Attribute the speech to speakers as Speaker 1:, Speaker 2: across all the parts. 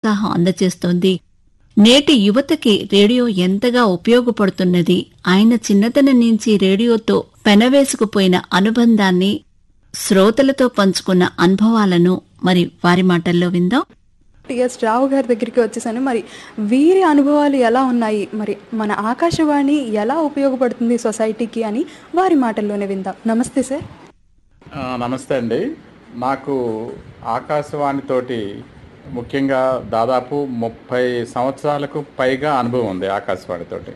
Speaker 1: ప్రోత్సాహం అందజేస్తోంది నేటి యువతకి రేడియో ఎంతగా ఉపయోగపడుతున్నది ఆయన చిన్నతనం నుంచి రేడియోతో పెనవేసుకుపోయిన అనుబంధాన్ని శ్రోతలతో పంచుకున్న అనుభవాలను మరి వారి మాటల్లో విందాం
Speaker 2: టిఎస్ రావు గారి దగ్గరికి వచ్చేసాను మరి వీరి అనుభవాలు ఎలా ఉన్నాయి మరి మన ఆకాశవాణి ఎలా ఉపయోగపడుతుంది సొసైటీకి అని వారి మాటల్లోనే విందాం నమస్తే సార్
Speaker 3: ఆ, నమస్తే అండి నాకు ఆకాశవాణితోటి ముఖ్యంగా దాదాపు ముప్పై సంవత్సరాలకు పైగా అనుభవం ఉంది ఆకాశవాణితోటి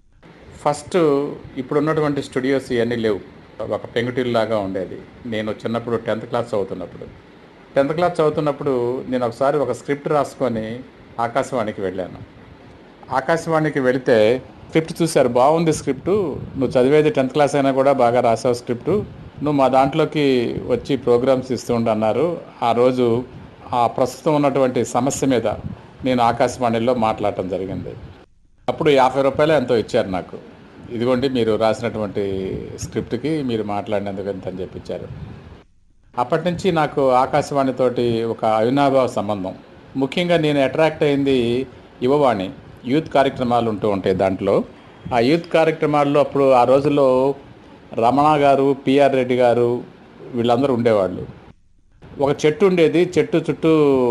Speaker 3: ఫస్ట్ ఇప్పుడున్నటువంటి స్టూడియోస్ ఇవన్నీ లేవు ఒక పెంకుటిల్లాగా ఉండేది నేను చిన్నప్పుడు టెన్త్ క్లాస్ చదువుతున్నప్పుడు టెన్త్ క్లాస్ చదువుతున్నప్పుడు నేను ఒకసారి ఒక స్క్రిప్ట్ రాసుకొని ఆకాశవాణికి వెళ్ళాను ఆకాశవాణికి వెళితే స్క్రిప్ట్ చూశారు బాగుంది స్క్రిప్ట్ నువ్వు చదివేది టెన్త్ క్లాస్ అయినా కూడా బాగా రాసావు స్క్రిప్ట్ నువ్వు మా దాంట్లోకి వచ్చి ప్రోగ్రామ్స్ ఇస్తూ ఉండు అన్నారు ఆ రోజు ఆ ప్రస్తుతం ఉన్నటువంటి సమస్య మీద నేను ఆకాశవాణిలో మాట్లాడటం జరిగింది అప్పుడు యాభై రూపాయలు ఎంతో ఇచ్చారు నాకు ఇదిగోండి మీరు రాసినటువంటి స్క్రిప్ట్కి మీరు మాట్లాడినందుకు ఎంత అని చెప్పి ఇచ్చారు అప్పటి నుంచి నాకు ఆకాశవాణితోటి ఒక అవినాభావ సంబంధం ముఖ్యంగా నేను అట్రాక్ట్ అయింది యువవాణి యూత్ కార్యక్రమాలు ఉంటూ ఉంటాయి దాంట్లో ఆ యూత్ కార్యక్రమాల్లో అప్పుడు ఆ రోజుల్లో రమణ గారు పిఆర్ రెడ్డి గారు వీళ్ళందరూ ఉండేవాళ్ళు ఒక చెట్టు ఉండేది చెట్టు చుట్టూ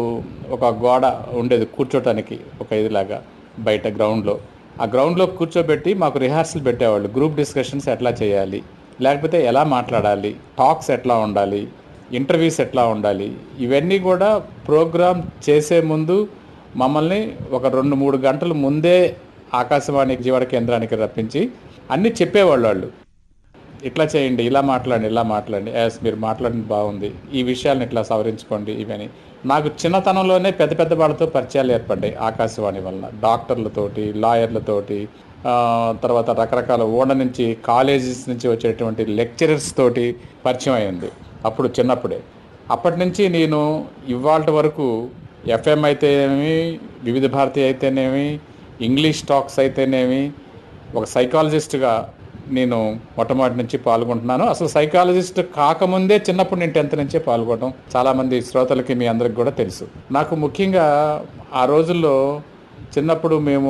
Speaker 3: ఒక గోడ ఉండేది కూర్చోటానికి ఒక ఇదిలాగా బయట గ్రౌండ్లో ఆ గ్రౌండ్లో కూర్చోబెట్టి మాకు రిహార్సల్ పెట్టేవాళ్ళు గ్రూప్ డిస్కషన్స్ ఎట్లా చేయాలి లేకపోతే ఎలా మాట్లాడాలి టాక్స్ ఎట్లా ఉండాలి ఇంటర్వ్యూస్ ఎట్లా ఉండాలి ఇవన్నీ కూడా ప్రోగ్రామ్ చేసే ముందు మమ్మల్ని ఒక రెండు మూడు గంటల ముందే ఆకాశవాణి జీవన కేంద్రానికి రప్పించి అన్నీ చెప్పేవాళ్ళు వాళ్ళు ఇట్లా చేయండి ఇలా మాట్లాడండి ఇలా మాట్లాడండి యాస్ మీరు మాట్లాడింది బాగుంది ఈ విషయాలను ఇట్లా సవరించుకోండి ఇవని నాకు చిన్నతనంలోనే పెద్ద పెద్ద వాళ్ళతో పరిచయాలు ఏర్పడ్డాయి ఆకాశవాణి వలన డాక్టర్లతోటి లాయర్లతోటి ఆ, తర్వాత రకరకాల ఓడ నుంచి కాలేజెస్ నుంచి వచ్చేటువంటి లెక్చరర్స్ తోటి పరిచయం అయింది అప్పుడు చిన్నప్పుడే అప్పటి నుంచి నేను ఇవాళ వరకు ఎఫ్ఎం అయితేనేమి వివిధ భారతి అయితేనేమి ఇంగ్లీష్ టాక్స్ అయితేనేమి ఒక సైకాలజిస్ట్గా నేను మొట్టమొదటి నుంచి పాల్గొంటున్నాను అసలు సైకాలజిస్ట్ కాకముందే చిన్నప్పుడు నేను టెన్త్ నుంచే పాల్గొనడం చాలామంది శ్రోతలకి మీ అందరికి కూడా తెలుసు నాకు ముఖ్యంగా ఆ రోజుల్లో చిన్నప్పుడు మేము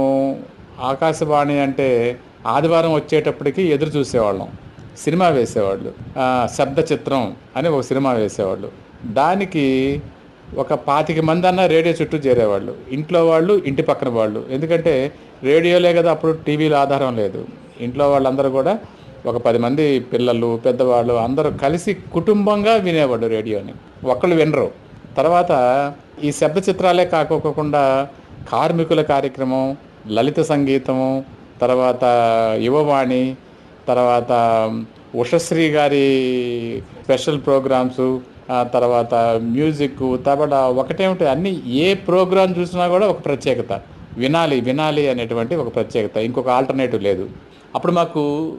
Speaker 3: ఆకాశవాణి అంటే ఆదివారం వచ్చేటప్పటికి ఎదురు చూసేవాళ్ళం సినిమా వేసేవాళ్ళు ఆ, శబ్ద చిత్రం అని ఒక సినిమా వేసేవాళ్ళు దానికి ఒక పాతిక మంది అన్న రేడియో చుట్టూ చేరేవాళ్ళు ఇంట్లో వాళ్ళు ఇంటి పక్కన వాళ్ళు ఎందుకంటే రేడియోలే కదా అప్పుడు టీవీలో ఆధారం లేదు ఇంట్లో వాళ్ళందరూ కూడా ఒక పది మంది పిల్లలు పెద్దవాళ్ళు అందరూ కలిసి కుటుంబంగా వినేవాళ్ళు రేడియోని ఒక్కళ్ళు వినరు తర్వాత ఈ శబ్ద చిత్రాలే కాకోకుండా కార్మికుల కార్యక్రమం లలిత సంగీతము తర్వాత యువవాణి తర్వాత ఉషశ్రీ గారి స్పెషల్ ప్రోగ్రామ్స్ ఆ తర్వాత మ్యూజిక్ తబలా ఒకటేమిటి అన్ని ఏ ప్రోగ్రామ్ చూసినా కూడా ఒక ప్రత్యేకత వినాలి వినాలి అనేటువంటి ఒక ప్రత్యేకత ఇంకొక ఆల్టర్నేటివ్ లేదు అప్పుడు మాకు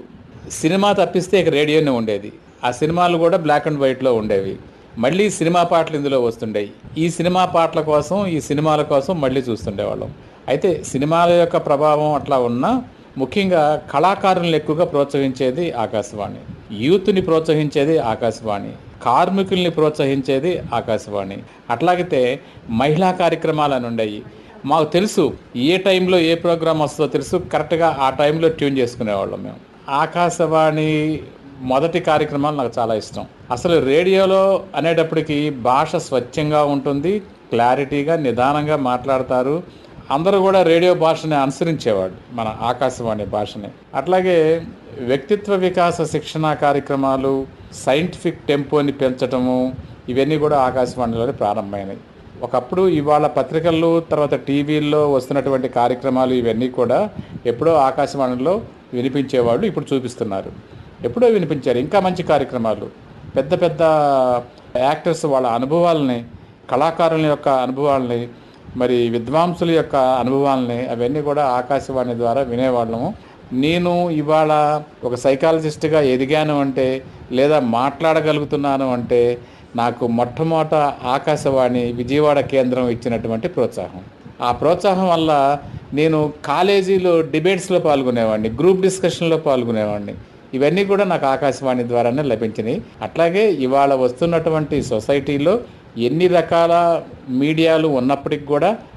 Speaker 3: సినిమా తప్పిస్తే ఇక రేడియోనే ఉండేది ఆ సినిమాలు కూడా బ్లాక్ అండ్ వైట్లో ఉండేవి మళ్ళీ సినిమా పాటలు ఇందులో వస్తుండేవి ఈ సినిమా పాటల కోసం ఈ సినిమాల కోసం మళ్ళీ చూస్తుండేవాళ్ళం అయితే సినిమాల యొక్క ప్రభావం అట్లా ఉన్నా ముఖ్యంగా కళాకారులను ఎక్కువగా ప్రోత్సహించేది ఆకాశవాణి యూత్ని ప్రోత్సహించేది ఆకాశవాణి కార్మికుల్ని ప్రోత్సహించేది ఆకాశవాణి అట్లాగితే మహిళా కార్యక్రమాలు అని ఉండేవి మాకు తెలుసు ఏ టైంలో ఏ ప్రోగ్రామ్ వస్తుందో తెలుసు కరెక్ట్గా ఆ టైంలో ట్యూన్ చేసుకునేవాళ్ళం మేము ఆకాశవాణి మొదటి కార్యక్రమాలు నాకు చాలా ఇష్టం అసలు రేడియోలో అనేటప్పటికి భాష స్వచ్ఛంగా ఉంటుంది క్లారిటీగా నిదానంగా మాట్లాడతారు అందరూ కూడా రేడియో భాషని అనుసరించేవాడు మన ఆకాశవాణి భాషని అట్లాగే వ్యక్తిత్వ వికాస శిక్షణ కార్యక్రమాలు సైంటిఫిక్ టెంపోని పెంచటము ఇవన్నీ కూడా ఆకాశవాణిలోనే ప్రారంభమైనాయి ఒకప్పుడు ఇవాళ పత్రికల్లో తర్వాత టీవీల్లో వస్తున్నటువంటి కార్యక్రమాలు ఇవన్నీ కూడా ఎప్పుడో ఆకాశవాణిలో వినిపించేవాళ్ళు ఇప్పుడు చూపిస్తున్నారు ఎప్పుడో వినిపించారు ఇంకా మంచి కార్యక్రమాలు పెద్ద పెద్ద యాక్టర్స్ వాళ్ళ అనుభవాలని కళాకారుల యొక్క అనుభవాలని మరి విద్వాంసుల యొక్క అనుభవాలని అవన్నీ కూడా ఆకాశవాణి ద్వారా వినేవాళ్ళము నేను ఇవాళ ఒక సైకాలజిస్ట్గా ఎదిగాను అంటే లేదా మాట్లాడగలుగుతున్నాను అంటే నాకు మొట్టమొదట ఆకాశవాణి విజయవాడ కేంద్రం ఇచ్చినటువంటి ప్రోత్సాహం ఆ ప్రోత్సాహం వల్ల నేను కాలేజీలో డిబేట్స్లో పాల్గొనేవాడిని గ్రూప్ డిస్కషన్లో పాల్గొనేవాడిని ఇవన్నీ కూడా నాకు ఆకాశవాణి ద్వారానే లభించినాయి అట్లాగే ఇవాళ వస్తున్నటువంటి సొసైటీలో ఎన్ని రకాల మీడియాలు ఉన్నప్పటికి కూడా